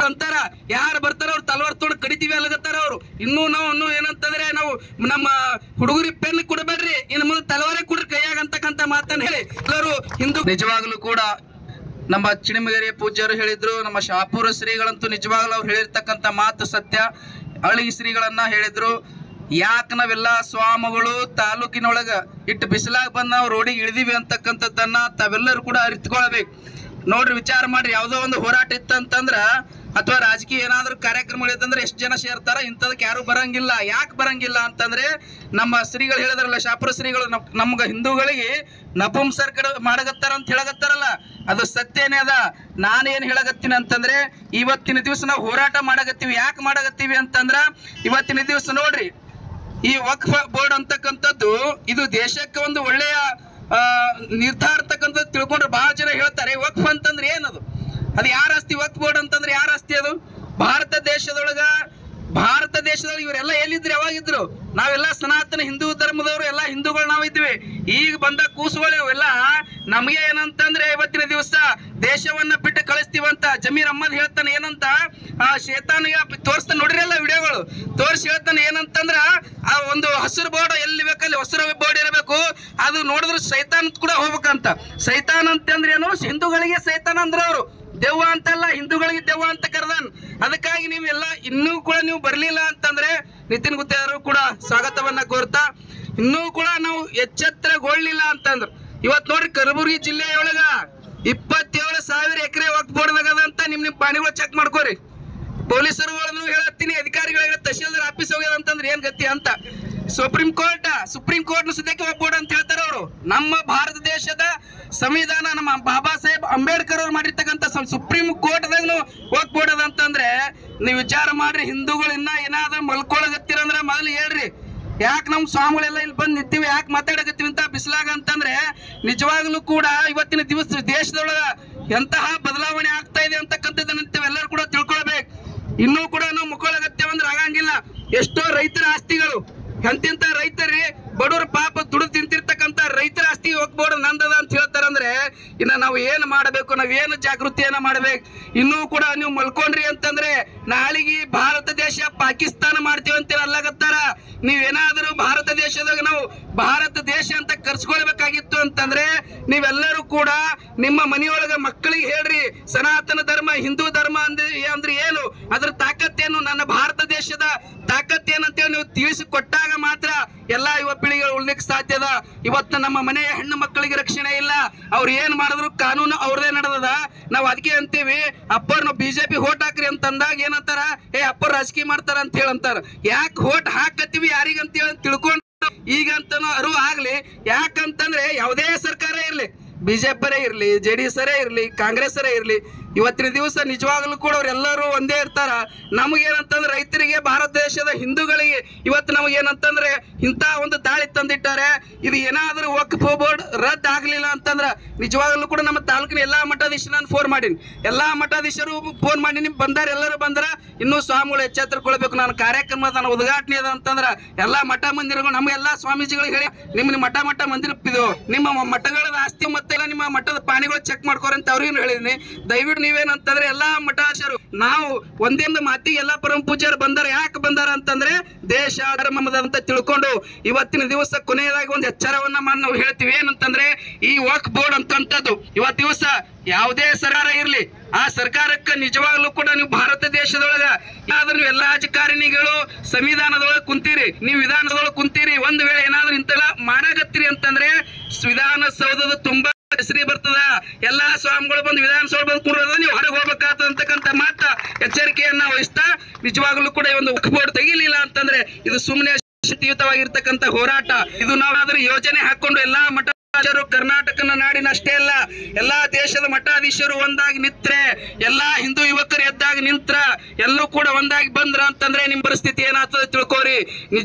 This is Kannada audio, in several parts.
ಅಂತಾರ ಯಾರು ಬರ್ತಾರ ಅವ್ರು ತಲವಾರ್ ತೊಗೊಂಡು ಕಡಿತೀವಿ ಅಲ್ಲಗತ್ತಾರ ಅವ್ರು ಇನ್ನೂ ನಾವು ಇನ್ನೂ ಏನಂತಂದ್ರೆ ನಾವು ನಮ್ಮ ಹುಡುಗರಿ ಪೆನ್ ಕೊಡಬೇಡ್ರಿ ಇನ್ನು ಮುಂದೆ ತಲವಾರೇ ಕೊಡ್ರಿ ಕೈಯಾಗ ಅಂತಕ್ಕಂಥ ಮಾತನ್ನ ಹೇಳಿ ಎಲ್ಲರೂ ಹಿಂದೂ ನಿಜವಾಗ್ಲೂ ಕೂಡ ನಮ್ಮ ಚಿಣಿಮಗೇರಿ ಪೂಜ್ಯರು ಹೇಳಿದ್ರು ನಮ್ಮ ಶಾಪುರ ಶ್ರೀಗಳಂತೂ ನಿಜವಾಗ್ಲೂ ಅವ್ರು ಹೇಳಿರ್ತಕ್ಕಂಥ ಮಾತು ಸತ್ಯ ಅಳಿಗಿ ಶ್ರೀಗಳನ್ನ ಹೇಳಿದ್ರು ಯಾಕೆ ನಾವೆಲ್ಲ ಸ್ವಾಮಿಗಳು ತಾಲೂಕಿನೊಳಗ ಇಟ್ಟು ಬಿಸಿಲಾಗ ಬಂದು ನಾವು ರೋಡಿಗೆ ಇಳಿದೀವಿ ಅಂತಕ್ಕಂಥದ್ದನ್ನ ತಾವೆಲ್ಲರೂ ಕೂಡ ಅರಿತುಕೊಳ್ಬೇಕು ನೋಡ್ರಿ ವಿಚಾರ ಮಾಡ್ರಿ ಯಾವುದೋ ಒಂದು ಹೋರಾಟ ಇತ್ತಂತಂದ್ರ ಅಥವಾ ರಾಜಕೀಯ ಏನಾದ್ರೂ ಕಾರ್ಯಕ್ರಮಗಳು ಇತ್ತಂದ್ರೆ ಎಷ್ಟು ಜನ ಸೇರ್ತಾರ ಇಂಥದಕ್ಕೆ ಯಾರು ಬರಂಗಿಲ್ಲ ಯಾಕೆ ಬರಂಗಿಲ್ಲ ಅಂತಂದ್ರೆ ನಮ್ಮ ಶ್ರೀಗಳು ಹೇಳಿದ್ರಲ್ಲ ಶಾಪುರ ಶ್ರೀಗಳು ನಮ್- ನಮ್ಗ ಹಿಂದೂಗಳಿಗೆ ನಪುಂಸರ್ಕರ ಮಾಡಗತ್ತಾರ ಅಂತ ಹೇಳಗತ್ತಾರಲ್ಲ ಅದು ಸತ್ಯನೇ ಅದ ನಾನೇನ್ ಹೇಳಗತ್ತೀನಿ ಅಂತಂದ್ರೆ ಇವತ್ತಿನ ದಿವಸ ನಾವು ಹೋರಾಟ ಮಾಡಗತ್ತೀವಿ ಯಾಕೆ ಮಾಡಗತ್ತೀವಿ ಅಂತಂದ್ರ ಇವತ್ತಿನ ದಿವಸ ನೋಡ್ರಿ ಈ ವಕ್ಫ್ ಬೋರ್ಡ್ ಅಂತಕ್ಕಂಥದ್ದು ಇದು ದೇಶಕ್ಕೆ ಒಂದು ಒಳ್ಳೆಯ ಆ, ನಿರ್ಧಾರ ಅಂತಕ್ಕಂಥದ್ದು ತಿಳ್ಕೊಂಡ್ರೆ ಬಹಳ ಜನ ಹೇಳ್ತಾರೆ ವಕ್ಫ್ ಅಂತಂದ್ರೆ ಏನದು ಅದು ಯಾರ ಆಸ್ತಿ ವಕ್ಫ್ ಬೋರ್ಡ್ ಅಂತಂದ್ರೆ ಯಾರ ಆಸ್ತಿ ಅದು ಭಾರತ ದೇಶದೊಳಗ ಭಾರತ ದೇಶದೊಳಗೆ ಇವರೆಲ್ಲ ಎಲ್ಲಿದ್ರು ಯಾವಾಗಿದ್ರು ನಾವೆಲ್ಲ ಸನಾತನ ಹಿಂದೂ ಧರ್ಮದವರು ಎಲ್ಲ ಹಿಂದೂಗಳು ನಾವಿದ್ವಿ ಈಗ ಬಂದ ಕೂಸುಗಳು ಇವೆಲ್ಲ ನಮಗೆ ಏನಂತಂದ್ರೆ ಇವತ್ತಿನ ದಿವಸ ದೇಶವನ್ನ ಬಿಟ್ಟು ಕಳಿಸ್ತೀವಂತ ಜಮೀರ್ ಅಹ್ಮದ್ ಹೇಳ್ತಾನೆ ಏನಂತ ಆ ಶೇತಾನಿಗೆ ತೋರಿಸ್ತಾನೆ ನೋಡಿರಲ್ಲ ವಿಡಿಯೋಗಳು ತೋರಿಸಿ ಹೇಳ್ತಾನೆ ಏನಂತಂದ್ರ ಆ ಒಂದು ಹಸಿರು ಬೋರ್ಡ್ ಎಲ್ಲಿ ಬೇಕಲ್ಲಿ ಹಸಿರು ಬೋರ್ಡ್ ಇರಬೇಕು ಅದು ನೋಡಿದ್ರೆ ಸೈತಾನ್ ಕೂಡ ಹೋಗ್ಬೇಕಂತ ಸೈತಾನ್ ಅಂತಂದ್ರೆ ಏನು ಹಿಂದೂಗಳಿಗೆ ಸೈತಾನ್ ಅಂದ್ರ ಅವರು ದೆವ್ವ ಅಂತಲ್ಲ ಹಿಂದೂಗಳಿಗೆ ದೆವ್ವ ಅಂತ ಕರೆದನ್ ಅದಕ್ಕಾಗಿ ನೀವೆಲ್ಲ ಇನ್ನೂ ಕೂಡ ನೀವು ಬರ್ಲಿಲ್ಲ ಅಂತಂದ್ರೆ ನಿತಿನ್ ಗುತ್ತೇದಾರರು ಕೂಡ ಸ್ವಾಗತವನ್ನ ಕೋರ್ತಾ ಇನ್ನೂ ಕೂಡ ನಾವು ಎಚ್ಚೆತ್ತರಗೊಳ್ಳಿಲ್ಲ ಅಂತಂದ್ರ ಇವತ್ ನೋಡ್ರಿ ಕಲಬುರಗಿ ಜಿಲ್ಲೆಯೊಳಗ ಇಪ್ಪತ್ತೇಳು ಸಾವಿರ ಎಕರೆ ವಕ್ ಬೋರ್ಡ್ದಾಗ ಅಂತ ನಿಮ್ ನಿಮ್ ಪಾಣಿಗಳು ಚೆಕ್ ಮಾಡ್ಕೋರಿ ಪೊಲೀಸರುಗಳನ್ನು ಹೇಳತ್ತೀನಿ ಅಧಿಕಾರಿಗಳಿಗೆ ತಹಶೀಲ್ದಾರ್ ಆಫೀಸ್ ಹೋಗ್ಯದ ಅಂತಂದ್ರೆ ಏನ್ ಗತಿ ಅಂತ ಸುಪ್ರೀಂ ಕೋರ್ಟ್ ಸುಪ್ರೀಂ ಕೋರ್ಟ್ ಸದ್ಯಕ್ಕೆ ಒಪ್ಬೋರ್ಡ್ ಅಂತ ಹೇಳ್ತಾರೆ ಅವರು ನಮ್ಮ ಭಾರತ ದೇಶದ ಸಂವಿಧಾನ ನಮ್ಮ ಬಾಬಾ ಸಾಹೇಬ್ ಅಂಬೇಡ್ಕರ್ ಅವ್ರು ಮಾಡಿರ್ತಕ್ಕಂಥ ಸಂ- ಸುಪ್ರೀಂ ಕೋರ್ಟ್ದಾಗನು ಒಪ್ಬೋರ್ಡ್ ಅದ ಅಂತಂದ್ರೆ ನೀವು ವಿಚಾರ ಮಾಡ್ರಿ ಹಿಂದೂಗಳು ಇನ್ನ ಏನಾದ್ರೂ ಮಲ್ಕೊಳಗತ್ತೀರಂದ್ರೆ ಮೊದಲು ಹೇಳ್ರಿ ಯಾಕೆ ನಮ್ಮ ಸ್ವಾಮಿಗಳೆಲ್ಲ ಇಲ್ಲಿ ಬಂದು ನಿಂತೀವಿ ಯಾಕೆ ಮಾತಾಡಕತ್ತೀವಿ ಅಂತ ಬಿಸಿಲಾಗ ಅಂತಂದ್ರೆ ನಿಜವಾಗ್ಲೂ ಕೂಡ ಇವತ್ತಿನ ದಿವಸ ದೇಶದೊಳಗ ಎಂತಹ ಬದಲಾವಣೆ ಆಗ್ತಾ ಇದೆ ಅಂತಕ್ಕಂಥದ್ದನ್ನ ತಾವೆಲ್ಲರೂ ಕೂಡ ತಿಳ್ಕೊಳ್ಬೇಕು ಇನ್ನೂ ಕೂಡ ನಾವು ಮುಕ್ಕೊಳಗತ್ತೇವಂದ್ರೆ ಆಗಂಗಿಲ್ಲ ಎಷ್ಟೋ ರೈತರ ಆಸ್ತಿಗಳು ಎಂತೆಂತ ರೈತರಿ ಬಡವ್ರ ಪಾಪ ದುಡಿದು ತಿಂತಿರ್ತಕ್ಕಂಥ ರೈತರ ಆಸ್ತಿ ಹೋಗ್ಬೋಡು ನಂದದ ಅಂತ ಹೇಳ್ತಾರಂದ್ರೆ ಇನ್ನ ನಾವು ಏನು ಮಾಡಬೇಕು ನಾವ್ ಏನು ಜಾಗೃತಿಯನ್ನ ಮಾಡ್ಬೇಕು ಇನ್ನೂ ಕೂಡ ನೀವು ಮಲ್ಕೊಂಡ್ರಿ ಅಂತಂದ್ರೆ ನಾಳಿಗೆ ಭಾರತ ದೇಶ ಪಾಕಿಸ್ತಾನ ಮಾಡ್ತೀವಿ ಅಂತ ಅಲ್ಲಾಗತ್ತಾರ ನೀವೇನಾದ್ರೂ ಭಾರತ ದೇಶದಾಗ ನಾವು ಭಾರತ ದೇಶ ಅಂತ ಕರ್ಸ್ಕೊಳ್ಬೇಕಾಗಿತ್ತು ಅಂತಂದ್ರೆ ನೀವೆಲ್ಲರೂ ಕೂಡ ನಿಮ್ಮ ಮನೆಯೊಳಗ ಮಕ್ಕಳಿಗೆ ಹೇಳ್ರಿ ಸನಾತನ ಧರ್ಮ ಹಿಂದೂ ಧರ್ಮ ಅಂದ್ರೆ ಅಂದ್ರೆ ಏನು ಅದ್ರ ತಾಕತ್ತೇನು ನನ್ನ ಭಾರತ ದೇಶದ ತಾಕತ್ತೇನಂತೇಳಿ ನೀವು ತಿಳಿಸಿಕೊಟ್ಟಾಗ ಮಾತ್ರ ಎಲ್ಲಾ ಯುವ ಪೀಳಿಗೆ ಉಳ್ಲಿಕ್ಕೆ ಸಾಧ್ಯದ ಇವತ್ತು ನಮ್ಮ ಮನೆಯ ಹೆಣ್ಣು ಮಕ್ಕಳಿಗೆ ರಕ್ಷಣೆ ಇಲ್ಲ ಅವ್ರು ಏನ್ ಮಾಡಿದ್ರು ಕಾನೂನು ಅವ್ರದೇ ನಡೆದದ ನಾವು ಅದಕ್ಕೆ ಅಂತೀವಿ ಅಪ್ಪರ್ ನಾವು ಬಿಜೆಪಿ ಹೋಟ್ ಹಾಕ್ರಿ ಅಂತ ಅಂದಾಗ ಏನಂತಾರ ಏ ಅಪ್ಪರ್ ರಾಜಕೀಯ ಮಾಡ್ತಾರ ಅಂತ ಹೇಳಂತಾರ ಯಾಕೆ ಹೋಟ್ ಹಾಕತ್ತೀವಿ ಯಾರಿಗಂತ ಹೇಳಿ ತಿಳ್ಕೊಂಡು ಈಗಂತನೂ ಅರಿವು ಆಗ್ಲಿ ಯಾಕಂತಂದ್ರೆ ಯಾವುದೇ ಸರ್ಕಾರ ಇರ್ಲಿ ಬಿಜೆಪರೇ ಇರ್ಲಿ ಜೆ ಡಿ ಎಸ್ ಇರ್ಲಿ ಕಾಂಗ್ರೆಸ್ ಇರ್ಲಿ ಇವತ್ತಿನ ದಿವಸ ನಿಜವಾಗ್ಲೂ ಕೂಡ ಅವರೆಲ್ಲರೂ ಒಂದೇ ಇರ್ತಾರ ನಮಗೇನಂತಂದ್ರೆ ರೈತರಿಗೆ ಭಾರತ ದೇಶದ ಹಿಂದೂಗಳಿಗೆ ಇವತ್ತು ನಮಗೇನಂತಂದ್ರೆ ಇಂಥ ಒಂದು ದಾಳಿ ತಂದಿಟ್ಟಾರೆ ಇದು ಏನಾದರೂ ವಕ್ಫ್ ಬೋರ್ಡ್ ರದ್ದು ಆಗ್ಲಿಲ್ಲ ಅಂತಂದ್ರೆ ನಿಜವಾಗ್ಲೂ ಕೂಡ ನಮ್ಮ ತಾಲೂಕಿನ ಎಲ್ಲಾ ಮಠಾಧೀಶ ನಾನು ಫೋನ್ ಮಾಡೀನಿ ಎಲ್ಲಾ ಮಠಾಧೀಶರು ಫೋನ್ ಮಾಡೀನಿ ಬಂದಾರ ಎಲ್ಲರೂ ಬಂದ್ರ ಇನ್ನೂ ಸ್ವಾಮಿಗಳು ಎಚ್ಚೆತ್ತರಕೊಳ್ಬೇಕು ನಾನು ಕಾರ್ಯಕ್ರಮ ನನ್ನ ಉದ್ಘಾಟನೆ ಅದ ಅಂತಂದ್ರ ಎಲ್ಲಾ ಮಠ ಮಂದಿರಗಳು ನಮ್ಮ ಎಲ್ಲಾ ಸ್ವಾಮೀಜಿಗಳಿಗೆ ಹೇಳಿ ನಿಮ್ಮ ನಿಮ್ಮ ಮಠ ಮಠ ಮಂದಿರ ಇದು ನಿಮ್ಮ ಮ- ಮಠಗಳ ಆಸ್ತಿ ಮತ್ತೆ ಎಲ್ಲ ನಿಮ್ಮ ಮಠದ ಪಾಣಿಗಳು ಚೆಕ್ ಮಾಡ್ಕೋರಿ ಅಂತ ಅವ್ರಿಗೂ ಹೇಳಿದೀನಿ ದಯವಿಟ್ಟು ನೀವೇನಂತಂದ್ರೆ ಎಲ್ಲಾ ಮಠಾಧೀಶರು ನಾವು ಒಂದೇ ಒಂದು ಮಾತಿಗೆ ಎಲ್ಲಾ ಪರಮ ಪೂಜ್ಯರು ಬಂದಾರ ಯಾಕೆ ಬಂದಾರ ಅಂತಂದ್ರೆ ದೇಶ ಧರ್ಮದ ಅಂತ ತಿಳ್ಕೊಂಡು ಇವತ್ತಿನ ದಿವಸ ಕೊನೆಯದಾಗಿ ಒಂದು ಎಚ್ಚರವನ್ನ ಮಾಡಿ ನಾವು ಹೇಳ್ತೀವಿ ಏನಂತಂದ್ರೆ ಈ ವಕ್ ಬೋರ್ಡ್ ಅಂತಂತದ್ದು ಇವತ್ತು ದಿವಸ ಯಾವುದೇ ಸರ್ಕಾರ ಇರ್ಲಿ ಆ ಸರ್ಕಾರಕ್ಕೆ ನಿಜವಾಗ್ಲೂ ಕೂಡ ನೀವು ಭಾರತ ದೇಶದೊಳಗ ಏನಾದ್ರೂ ನೀವು ಎಲ್ಲಾ ರಾಜಕಾರಣಿಗಳು ಸಂವಿಧಾನದೊಳಗೆ ಕುಂತೀರಿ ನೀವು ವಿಧಾನದೊಳಗೆ ಕುಂತೀರಿ ಒಂದ್ ವೇಳೆ ಏನಾದ್ರೂ ಇಂತೆಲ್ಲ ಮಾಡಾಕತ್ತೀರಿ ಅಂತಂದ್ರೆ ವಿಧಾನಸೌಧದ ತುಂಬಾ ಹೆಸರಿ ಬರ್ತದ ಎಲ್ಲಾ ಸ್ವಾಮಿಗಳು ಬಂದು ವಿಧಾನಸೌಧ ಬಂದು ಕೂಡೋದ ನೀವು ಹೊರಗೆ ಹೋಗ್ಬೇಕಾಗ್ತದ ಅಂತಕ್ಕಂಥ ಮಾತ ಎಚ್ಚರಿಕೆಯನ್ನ ವಹಿಸ್ತಾ ನಿಜವಾಗ್ಲೂ ಕೂಡ ಈ ಒಂದು ಬೋರ್ಡ್ ತೆಗಿಲಿಲ್ಲ ಅಂತಂದ್ರೆ ಇದು ಸುಮ್ಮನೆ ಶಾಂತಿಯುತವಾಗಿರ್ತಕ್ಕಂಥ ಹೋರಾಟ ಇದು ನಾವಾದ್ರೂ ಯೋಜನೆ ಹಾಕೊಂಡು ಎಲ್ಲಾ ಮಠ ಕರ್ನಾಟಕನ ನಾಡಿನ ಅಷ್ಟೇ ಅಲ್ಲ ಎಲ್ಲಾ ದೇಶದ ಮಠಾಧೀಶರು ಒಂದಾಗಿ ನಿತ್ರೆ ಎಲ್ಲಾ ಹಿಂದೂ ಯುವಕರು ಎದ್ದಾಗ ನಿಂತ್ರ ಎಲ್ಲೂ ಕೂಡ ಒಂದಾಗಿ ಬಂದ್ರ ಅಂತಂದ್ರೆ ನಿಮ್ ಪರಿಸ್ಥಿತಿ ಏನಾಗ್ತದೆ ತಿಳ್ಕೋರಿ ನಿಜ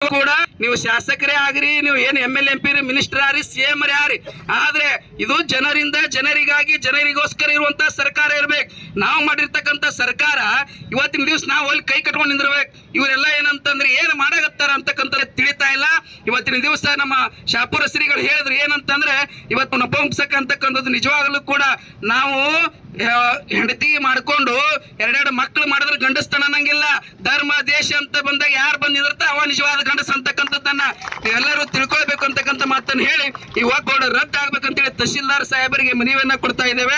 ಕೂಡ ನೀವು ಶಾಸಕರೇ ಆಗ್ರಿ ನೀವು ಏನ್ M L M P minister ಆಗ್ರಿ ಸಿ ಎಂ ಯಾರಿ ಆದ್ರೆ ಇದು ಜನರಿಂದ ಜನರಿಗಾಗಿ ಜನರಿಗೋಸ್ಕರ ಇರುವಂತ ಸರ್ಕಾರ ಇರ್ಬೇಕು ನಾವು ಮಾಡಿರ್ತಕ್ಕಂಥ ಸರ್ಕಾರ ಇವತ್ತಿನ ದಿವಸ ನಾವು ಅಲ್ಲಿ ಕೈ ಕಟ್ಕೊಂಡು ನಿಂದಿರ್ಬೇಕು ಇವರೆಲ್ಲ ಏನಂತಂದ್ರೆ ಏನ್ ಮಾಡಾಕತ್ತಾರ ಅಂತಕ್ಕಂಥ ತಿಳಿತಾ ಇಲ್ಲ ಇವತ್ತಿನ ದಿವಸ ನಮ್ಮ ಶಾಪುರ ಶ್ರೀಗಳು ಹೇಳಿದ್ರು ಏನಂತಂದ್ರೆ ಇವತ್ತು ನಪುಂಸಕ ಅಂತಕ್ಕಂಥದ್ದು ನಿಜವಾಗಲೂ ಕೂಡ ನಾವು ಆ, ಹೆಂಡತಿ ಮಾಡ್ಕೊಂಡು ಎರಡೆರಡು ಮಕ್ಳು ಮಾಡಿದ್ರೆ ಗಂಡಸ್ತನ ಅನ್ನಂಗಿಲ್ಲ ಧರ್ಮ ದೇಶ ಅಂತ ಬಂದಾಗ ಯಾರು ಬಂದಿರ್ತ ಅವ ನಿಜವಾದ ಗಂಡಸ ಅಂತಕ್ಕಂಥದ್ದನ್ನ ಎಲ್ಲರೂ ತಿಳ್ಕೊಳ್ಬೇಕು ಅಂತಕ್ಕಂಥ ಮಾತನ್ನ ಹೇಳಿ ಈ ಬೋರ್ಡ್ ರದ್ದು ಆಗ್ಬೇಕಂತೇಳಿ ತಹಶೀಲ್ದಾರ್ ಸಾಹೇಬರಿಗೆ ಮನವಿಯನ್ನ ಕೊಡ್ತಾ ಇದ್ದೇವೆ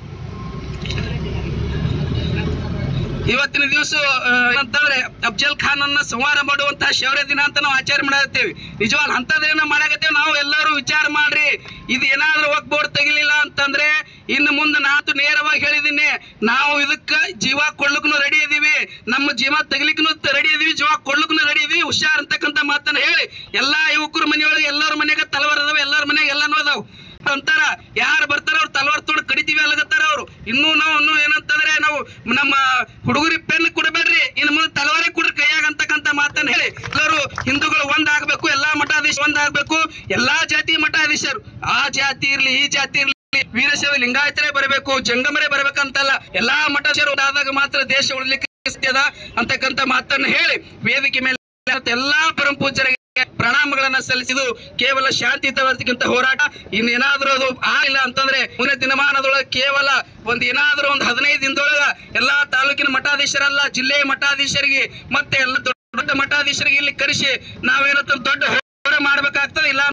ಇವತ್ತಿನ ದಿವಸ ಅಂತಂದ್ರೆ ಅಫ್ಜಲ್ ಖಾನ್ ಅನ್ನ ಸಂಹಾರ ಮಾಡುವಂತಹ ಶೌರ್ಯ ದಿನ ಅಂತ ನಾವು ಆಚರಣೆ ಮಾಡತ್ತೇವೆ ನಿಜವಾಗ್ ಅಂತದೇನ ಮಾಡಾಕತ್ತೇವೆ ನಾವು ಎಲ್ಲರೂ ವಿಚಾರ ಮಾಡ್ರಿ ಇದು ಏನಾದ್ರೂ ವಕ್ ಬೋರ್ಡ್ ತೆಗಿಲಿಲ್ಲ ಅಂತಂದ್ರೆ ಇನ್ನು ಮುಂದೆ ನಾತು ನೇರವಾಗಿ ಹೇಳಿದೀನಿ ನಾವು ಇದಕ್ಕ ಜೀವ ಕೊಡ್ಲಿಕ್ಕೂ ರೆಡಿ ಇದೀವಿ ನಮ್ಮ ಜೀವ ತೆಗಿಲಿಕ್ಕೂ ರೆಡಿ ಇದೀವಿ ಜೀವ ಕೊಡ್ಲಿಕ್ಕೂ ರೆಡಿ ಇದೀವಿ ಹುಷಾರ್ ಅಂತಕ್ಕಂಥ ಮಾತನ್ನ ಹೇಳಿ ಎಲ್ಲಾ ಯುವಕರ ಮನೆಯೊಳಗೆ ಎಲ್ಲರ ಮನೆಗೆ ತಲವಾರ್ ಅದಾವ ಎಲ್ಲರ ಮನೆಗೆ ಎಲ್ಲಾನು ಅದಾವ ಅಂತಾರ ಯಾರು ಬರ್ತಾರ ಅವ್ರು ತಲವಾರ್ ತೊಗೊಂಡು ಕಡಿತೀವಿ ಅಲ್ಲಗತ್ತಾರ ಅವ್ರು ಇನ್ನೂ ನಾವು ಇನ್ನೂ ಏನಂತಂದ್ರೆ ನಾವು ನಮ್ಮ ಹುಡುಗರಿ ಪೆನ್ ಕೊಡಬೇಡ್ರಿ ಇನ್ನು ಮುಂದೆ ತಲವಾರೇ ಕೊಡ್ರಿ ಕೈಯಾಗ ಅಂತಕ್ಕಂಥ ಮಾತನ್ನ ಹೇಳಿ ಎಲ್ಲರೂ ಹಿಂದೂಗಳು ಒಂದಾಗಬೇಕು ಎಲ್ಲಾ ಮಠಾಧೀಶ ಒಂದಾಗಬೇಕು ಎಲ್ಲಾ ಜಾತಿ ಮಠಾಧೀಶರು ಆ ಜಾತಿ ಇರ್ಲಿ ಈ ಜಾತಿ ಇರ್ಲಿ ವೀರಶೈವ ಲಿಂಗಾಯತರೇ ಬರಬೇಕು ಜಂಗಮರೇ ಬರ್ಬೇಕಂತಲ್ಲ ಎಲ್ಲಾ ಮಠಾಧೀಶರು ಆದಾಗ ಮಾತ್ರ ದೇಶ ಉಳಿಲಿಕ್ಕೆ ಸಾಧ್ಯದ ಅಂತಕ್ಕಂಥ ಮಾತನ್ನ ಹೇಳಿ ವೇದಿಕೆ ಮೇಲೆ ಎಲ್ಲಾ ಪರಮ ಪೂಜ್ಯರಿಗೆ ಪ್ರಣಾಮಗಳನ್ನ ಸಲ್ಲಿಸಿದು ಕೇವಲ ಶಾಂತಿಯುತವಾಗಿರ್ತಕ್ಕಂಥ ಹೋರಾಟ ಇನ್ನೇನಾದ್ರೂ ಅದು ಆಗಿಲ್ಲ ಅಂತಂದ್ರೆ ಮುಂದಿನ ದಿನಮಾನದೊಳಗೆ ಕೇವಲ ಒಂದ್ ಏನಾದ್ರೂ ಒಂದು ಹದಿನೈದು ದಿನದೊಳಗ ಎಲ್ಲಾ ತಾಲೂಕಿನ ಮಠಾಧೀಶರಲ್ಲ ಜಿಲ್ಲೆಯ ಮಠಾಧೀಶರಿಗೆ ಮತ್ತೆ ಎಲ್ಲ ದೊಡ್ಡ ದೊಡ್ಡ ಮಠಾಧೀಶರಿಗೆ ಇಲ್ಲಿ ಕರೆಸಿ ನಾವೇನಂತ ದೊಡ್ಡ ಹೋರಾಟ ಮಾಡ್ಬೇಕಾಗ್ತದೆ ಇಲ್ಲ